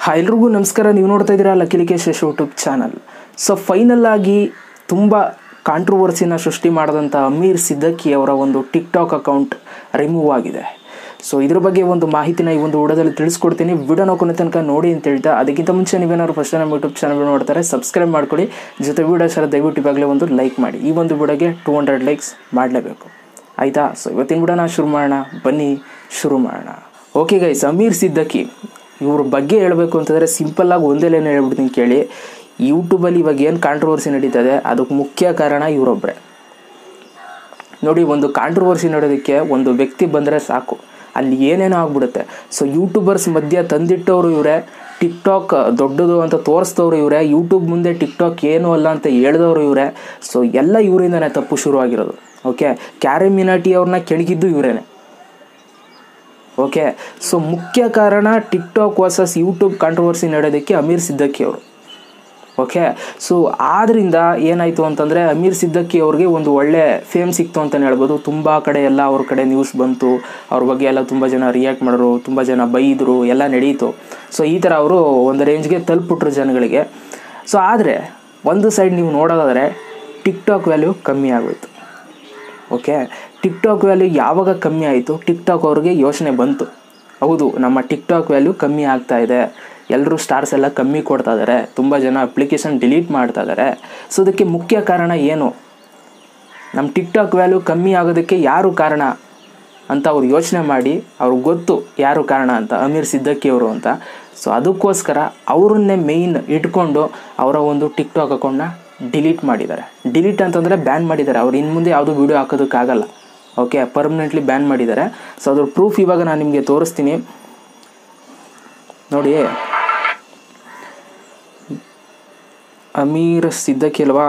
hi ಎಲ್ರಿಗೂ ನಮಸ್ಕಾರ ನೀವು ನೋಡ್ತಾ ಇದ್ದೀರಾ ಲಕಿಲಿಕೇಶ್ ಯೂಟ್ಯೂಬ್ ಚಾನಲ್ ಸೊ ಫೈನಲ್ ಆಗಿ ತುಂಬ ಕಾಂಟ್ರವರ್ಸಿನ ಸೃಷ್ಟಿ ಮಾಡಿದಂಥ ಅಮೀರ್ ಸಿದ್ದಕ್ಕಿ ಅವರ ಒಂದು ಟಿಕ್ ಟಾಕ್ ಅಕೌಂಟ್ ರಿಮೂವ್ ಆಗಿದೆ ಸೊ ಇದ್ರ ಬಗ್ಗೆ ಒಂದು ಮಾಹಿತಿನ ಈ ಒಂದು ವಿಡಿಯೋದಲ್ಲಿ ತಿಳಿಸ್ಕೊಡ್ತೀನಿ ವಿಡಿಯೋನ ಕೊನೆ ತನಕ ನೋಡಿ ಅಂತ ಹೇಳ್ತಾ ಅದಕ್ಕಿಂತ ಮುಂಚೆ ನೀವೇನಾದ್ರು ಫಸ್ಟ್ ನಮ್ಮ ಯೂಟ್ಯೂಬ್ ಚಾನಲ್ ನೋಡ್ತಾರೆ ಸಬ್ಸ್ಕ್ರೈಬ್ ಮಾಡ್ಕೊಳ್ಳಿ ಜೊತೆ ವಿಡಿಯೋ ಸರ ದಯವಿಟ್ಟು ಇವಾಗಲೇ ಒಂದು ಲೈಕ್ ಮಾಡಿ ಈ ಒಂದು ವಿಡಿಯೋಗೆ ಟೂ ಹಂಡ್ರೆಡ್ ಲೈಕ್ಸ್ ಮಾಡಲೇಬೇಕು ಆಯಿತಾ ಸೊ ಇವತ್ತಿನ ವಿಡಿಯೋನ ಶುರು ಮಾಡೋಣ ಬನ್ನಿ ಶುರು ಮಾಡೋಣ ಓಕೆ ಗೈಸ್ ಅಮೀರ್ ಸಿದ್ದಕ್ಕಿ ಇವ್ರ ಬಗ್ಗೆ ಹೇಳಬೇಕು ಅಂತಂದರೆ ಸಿಂಪಲ್ಲಾಗಿ ಒಂದೇ ಲೈನ್ ಹೇಳ್ಬಿಡ್ತೀನಿ ಕೇಳಿ ಯೂಟ್ಯೂಬಲ್ಲಿ ಇವಾಗ ಏನು ಕಾಂಟ್ರವರ್ಸಿ ನಡೀತದೆ ಅದಕ್ಕೆ ಮುಖ್ಯ ಕಾರಣ ಇವರೊಬ್ಬರೇ ನೋಡಿ ಒಂದು ಕಾಂಟ್ರವರ್ಸಿ ನಡೆಯೋದಕ್ಕೆ ಒಂದು ವ್ಯಕ್ತಿ ಬಂದರೆ ಸಾಕು ಅಲ್ಲಿ ಏನೇನೋ ಆಗ್ಬಿಡುತ್ತೆ ಸೊ ಯೂಟ್ಯೂಬರ್ಸ್ ಮಧ್ಯೆ ತಂದಿಟ್ಟವರು ಇವರೇ ಟಿಕ್ ಟಾಕ್ ದೊಡ್ಡದು ಅಂತ ತೋರಿಸ್ತವ್ರು ಇವರೇ ಯೂಟ್ಯೂಬ್ ಮುಂದೆ ಟಿಕ್ ಟಾಕ್ ಏನು ಅಲ್ಲ ಅಂತ ಹೇಳ್ದವ್ರು ಇವರೇ ಸೊ ಎಲ್ಲ ಇವರಿಂದನೇ ತಪ್ಪು ಶುರುವಾಗಿರೋದು ಓಕೆ ಕ್ಯಾರಿ ಮಿನಾಟಿ ಅವ್ರನ್ನ ಕೆಣಗಿದ್ದು ಇವರೇನೆ ಓಕೆ ಸೊ ಮುಖ್ಯ ಕಾರಣ TikTok versus YouTube controversy ನಡೆಯೋದಕ್ಕೆ ಅಮೀರ್ ಸಿದ್ದಕ್ಕಿ ಅವರು ಓಕೆ ಸೊ ಆದ್ದರಿಂದ ಏನಾಯಿತು ಅಂತಂದರೆ ಅಮೀರ್ ಸಿದ್ದಕ್ಕಿ ಅವ್ರಿಗೆ ಒಂದು ಒಳ್ಳೆ ಫೇಮ್ ಸಿಕ್ತು ಅಂತಲೇ ಹೇಳ್ಬೋದು ತುಂಬ ಕಡೆ ಎಲ್ಲ ಅವ್ರ ಕಡೆ ನ್ಯೂಸ್ ಬಂತು ಅವ್ರ ಬಗ್ಗೆ ಎಲ್ಲ ತುಂಬ ಜನ ರಿಯಾಕ್ಟ್ ಮಾಡಿದ್ರು ತುಂಬ ಜನ ಬೈದರು ಎಲ್ಲ ನಡೀತು ಸೊ ಈ ಥರ ಅವರು ಒಂದು ರೇಂಜ್ಗೆ ತಲುಪಿಟ್ರು ಜನಗಳಿಗೆ ಸೊ ಆದರೆ ಒಂದು ಸೈಡ್ ನೀವು ನೋಡೋದಾದರೆ ಟಿಕ್ ಟಾಕ್ ವ್ಯಾಲ್ಯೂ ಕಮ್ಮಿ ಆಗೋಯ್ತು ಓಕೆ ಟಿಕ್ ಟಾಕ್ ವ್ಯಾಲ್ಯೂ ಯಾವಾಗ ಕಮ್ಮಿ ಆಯಿತು ಟಿಕ್ ಟಾಕ್ ಅವ್ರಿಗೆ ಯೋಚನೆ ಬಂತು ಹೌದು ನಮ್ಮ ಟಿಕ್ ಟಾಕ್ ವ್ಯಾಲ್ಯೂ ಕಮ್ಮಿ ಆಗ್ತಾ ಇದೆ ಎಲ್ಲರೂ ಸ್ಟಾರ್ಸ್ ಎಲ್ಲ ಕಮ್ಮಿ ಕೊಡ್ತಾ ಇದ್ದಾರೆ ತುಂಬ ಜನ ಅಪ್ಲಿಕೇಶನ್ ಡಿಲೀಟ್ ಮಾಡ್ತಾ ಇದ್ದಾರೆ ಸೊ ಅದಕ್ಕೆ ಮುಖ್ಯ ಕಾರಣ ಏನು ನಮ್ಮ ಟಿಕ್ ಟಾಕ್ ವ್ಯಾಲ್ಯೂ ಕಮ್ಮಿ ಆಗೋದಕ್ಕೆ ಯಾರು ಕಾರಣ ಅಂತ ಅವ್ರು ಯೋಚನೆ ಮಾಡಿ ಅವ್ರಿಗೆ ಗೊತ್ತು ಯಾರು ಕಾರಣ ಅಂತ ಅಮೀರ್ ಸಿದ್ದಕ್ಕಿ ಅವರು ಅಂತ ಸೊ ಅದಕ್ಕೋಸ್ಕರ ಅವರನ್ನೇ ಮೇಯ್ನ್ ಇಟ್ಕೊಂಡು ಅವರ ಒಂದು ಟಿಕ್ ಟಾಕ್ ಅಕೌಂಟ್ನ ಡಿಲೀಟ್ ಮಾಡಿದ್ದಾರೆ ಡಿಲೀಟ್ ಅಂತಂದರೆ ಬ್ಯಾನ್ ಮಾಡಿದ್ದಾರೆ ಅವ್ರು ಇನ್ನು ಮುಂದೆ ಯಾವುದೂ ವೀಡಿಯೋ ಹಾಕೋದಕ್ಕಾಗಲ್ಲ ಓಕೆ ಪರ್ಮನೆಂಟ್ಲಿ ಬ್ಯಾನ್ ಮಾಡಿದ್ದಾರೆ ಸೊ ಅದ್ರ ಪ್ರೂಫ್ ಇವಾಗ ನಾನು ನಿಮಗೆ ತೋರಿಸ್ತೀನಿ ನೋಡಿ ಅಮೀರ್ ಸಿದ್ದಕ್ಕಿ ಅಲ್ವಾ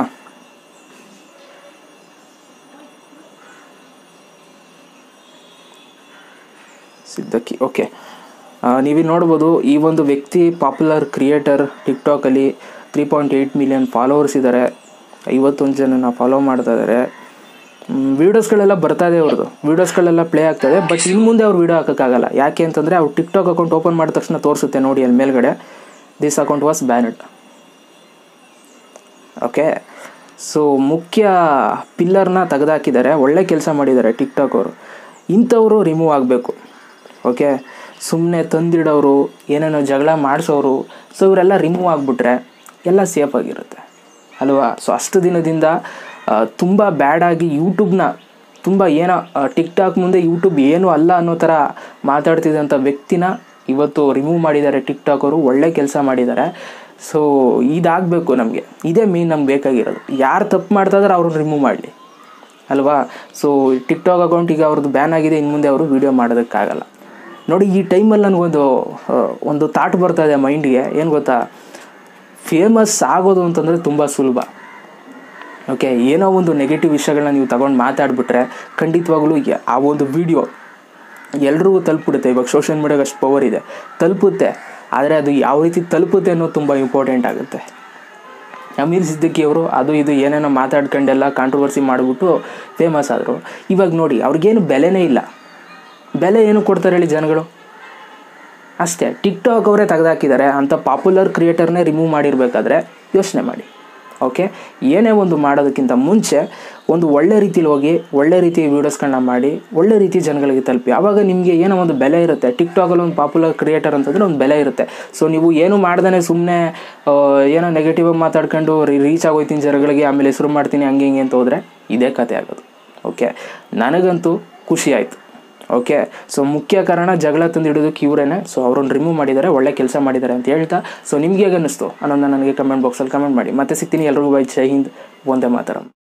ಸಿದ್ದಕ್ಕಿ ಓಕೆ ನೀವಿಲ್ಲಿ ನೋಡ್ಬೋದು ಈ ಒಂದು ವ್ಯಕ್ತಿ ಪಾಪ್ಯುಲರ್ ಕ್ರಿಯೇಟರ್ ಟಿಕ್ಟಾಕಲ್ಲಿ three point eight million followers ಇದ್ದಾರೆ ಐವತ್ತೊಂದು ಜನನ ಫಾಲೋ ಮಾಡ್ತಾ ಇದ್ದಾರೆ ವೀಡಿಯೋಸ್ಗಳೆಲ್ಲ ಬರ್ತಾ ಇದೆ ಅವ್ರದ್ದು ವೀಡಿಯೋಸ್ಗಳೆಲ್ಲ ಪ್ಲೇ ಆಗ್ತದೆ ಬಟ್ ಇನ್ನು ಮುಂದೆ ಅವ್ರು ವೀಡಿಯೋ ಹಾಕೋಕ್ಕಾಗಲ್ಲ ಯಾಕೆ ಅಂತಂದರೆ ಅವ್ರು ಟಿಕ್ಟಾಕ್ ಅಕೌಂಟ್ ಓಪನ್ ಮಾಡಿದ ತಕ್ಷಣ ತೋರಿಸುತ್ತೆ ನೋಡಿ ಅಲ್ಲಿ ಮೇಲ್ಗಡೆ this account was banned okay so ಮುಖ್ಯ ಪಿಲ್ಲರ್ನ ತೆಗೆದಾಕಿದ್ದಾರೆ ಒಳ್ಳೆ ಕೆಲಸ ಮಾಡಿದ್ದಾರೆ ಟಿಕ್ಟಾಕ್ ಅವರು ಇಂಥವರು ರಿಮೂವ್ ಆಗಬೇಕು ಓಕೆ ಸುಮ್ಮನೆ ತಂದಿಡೋರು ಏನೇನೋ ಜಗಳ ಮಾಡಿಸೋರು ಸೊ ಇವರೆಲ್ಲ ರಿಮೂವ್ ಆಗಿಬಿಟ್ರೆ ಎಲ್ಲ ಸೇಫ್ ಆಗಿರುತ್ತೆ ಅಲ್ವಾ ಸೊ ಅಷ್ಟು ದಿನದಿಂದ ತುಂಬ ಬ್ಯಾಡಾಗಿ ಯೂಟ್ಯೂಬ್ನ ತುಂಬ ಏನೋ ಟಿಕ್ ಟಾಕ್ ಮುಂದೆ ಯೂಟ್ಯೂಬ್ ಏನು ಅಲ್ಲ ಅನ್ನೋ ಥರ ಮಾತಾಡ್ತಿದ್ದಂಥ ವ್ಯಕ್ತಿನ ಇವತ್ತು ರಿಮೂವ್ ಮಾಡಿದ್ದಾರೆ ಟಿಕ್ ಟಾಕ್ ಅವರು ಒಳ್ಳೆ ಕೆಲಸ ಮಾಡಿದ್ದಾರೆ ಸೊ ಇದಾಗಬೇಕು ನಮಗೆ ಇದೇ ಮೇನ್ ನಮ್ಗೆ ಬೇಕಾಗಿರೋದು ಯಾರು ತಪ್ಪು ಮಾಡ್ತಾ ಇದ್ದಾರೆ ಅವ್ರನ್ನ ರಿಮೂವ್ ಮಾಡಲಿ ಅಲ್ವಾ ಸೊ ಟಿಕ್ ಟಾಕ್ ಅಕೌಂಟ್ ಈಗ ಅವ್ರದ್ದು ಬ್ಯಾನ್ ಆಗಿದೆ ಇನ್ನು ಮುಂದೆ ಅವರು ವೀಡಿಯೋ ಮಾಡೋದಕ್ಕಾಗಲ್ಲ ನೋಡಿ ಈ ಟೈಮಲ್ಲಿ ನನಗೊಂದು ಒಂದು ಥಾಟ್ ಬರ್ತಾ ಇದೆ ಮೈಂಡ್ಗೆ ಏನು ಗೊತ್ತಾ ಫೇಮಸ್ ಆಗೋದು ಅಂತಂದರೆ ತುಂಬ ಸುಲಭ ಓಕೆ ಏನೋ ಒಂದು ನೆಗೆಟಿವ್ ವಿಷಯಗಳನ್ನ ನೀವು ತಗೊಂಡು ಮಾತಾಡಿಬಿಟ್ರೆ ಖಂಡಿತವಾಗ್ಲೂ ಆ ಒಂದು ವಿಡಿಯೋ ಎಲ್ರಿಗೂ ತಲುಪಿಡುತ್ತೆ ಇವಾಗ ಸೋಷಿಯಲ್ ಮೀಡಿಯಾಗೆ ಅಷ್ಟು ಪವರ್ ಇದೆ ತಲುಪುತ್ತೆ ಆದರೆ ಅದು ಯಾವ ರೀತಿ ತಲುಪುತ್ತೆ ಅನ್ನೋದು ತುಂಬ ಇಂಪಾರ್ಟೆಂಟ್ ಆಗುತ್ತೆ ಅಮೀರ್ ಸಿದ್ದಿಕ್ಕಿ ಅವರು ಅದು ಇದು ಏನೇನೋ ಮಾತಾಡ್ಕೊಂಡೆಲ್ಲ ಕಾಂಟ್ರವರ್ಸಿ ಮಾಡಿಬಿಟ್ಟು ಫೇಮಸ್ ಆದರು ಇವಾಗ ನೋಡಿ ಅವ್ರಿಗೇನು ಬೆಲೆನೇ ಇಲ್ಲ ಬೆಲೆ ಏನು ಕೊಡ್ತಾರೆ ಹೇಳಿ ಜನಗಳು ಅಷ್ಟೇ ಟಿಕ್ ಟಾಕ್ ಅವರೇ ತೆಗೆದಾಕಿದ್ದಾರೆ ಅಂಥ ಪಾಪ್ಯುಲರ್ ಕ್ರಿಯೇಟರ್ನೇ ರಿಮೂವ್ ಮಾಡಿರಬೇಕಾದ್ರೆ ಯೋಚನೆ ಮಾಡಿ ಓಕೆ ಏನೇ ಒಂದು ಮಾಡೋದಕ್ಕಿಂತ ಮುಂಚೆ ಒಂದು ಒಳ್ಳೆ ರೀತಿಲಿ ಹೋಗಿ ಒಳ್ಳೆ ರೀತಿಯ ವೀಡಿಯೋಸ್ಗಳನ್ನ ಮಾಡಿ ಒಳ್ಳೆ ರೀತಿ ಜನಗಳಿಗೆ ತಲುಪಿ ಆವಾಗ ನಿಮಗೆ ಏನೋ ಒಂದು ಬೆಲೆ ಇರುತ್ತೆ ಟಿಕ್ ಟಾಕಲ್ಲಿ ಒಂದು ಪಾಪ್ಯುಲರ್ ಕ್ರಿಯೇಟರ್ ಅಂತಂದರೆ ಒಂದು ಬೆಲೆ ಇರುತ್ತೆ ಸೊ ನೀವು ಏನು ಮಾಡ್ದೇ ಸುಮ್ಮನೆ ಏನೋ ನೆಗೆಟಿವ್ ಆಗಿ ಮಾತಾಡ್ಕೊಂಡು ರೀಚ್ ಆಗೋಯ್ತೀನಿ ಜನಗಳಿಗೆ ಆಮೇಲೆ ಹೆಸರು ಮಾಡ್ತೀನಿ ಹಂಗೆ ಹಿಂಗೆ ಅಂತ ಹೋದರೆ ಇದೇ ಕತೆ ಆಗೋದು ಓಕೆ ನನಗಂತೂ ಖುಷಿ ಆಯಿತು ಓಕೆ ಸೊ ಮುಖ್ಯ ಕಾರಣ ಜಗಳ ತಂದು ಹಿಡೋದಕ್ಕೆ ಇವರೇನೆ ಸೊ ಅವ್ರನ್ನ ರಿಮೂವ್ ಮಾಡಿದ್ದಾರೆ ಒಳ್ಳೆ ಕೆಲಸ ಮಾಡಿದ್ದಾರೆ ಅಂತ ಹೇಳ್ತಾ ಸೊ ನಿಮ್ಗೆ ಹೇಗೆ ಅನ್ನಿಸ್ತು ಅನ್ನೋದನ್ನ ನನಗೆ ಕಮೆಂಟ್ ಬಾಕ್ಸಲ್ಲಿ ಕಮೆಂಟ್ ಮಾಡಿ ಮತ್ತೆ ಸಿಗ್ತೀನಿ ಎಲ್ರಿಗೂ ಬೈ ಜೈ ಹಿಂದ್ ಒಂದೇ ಮಾತರಂ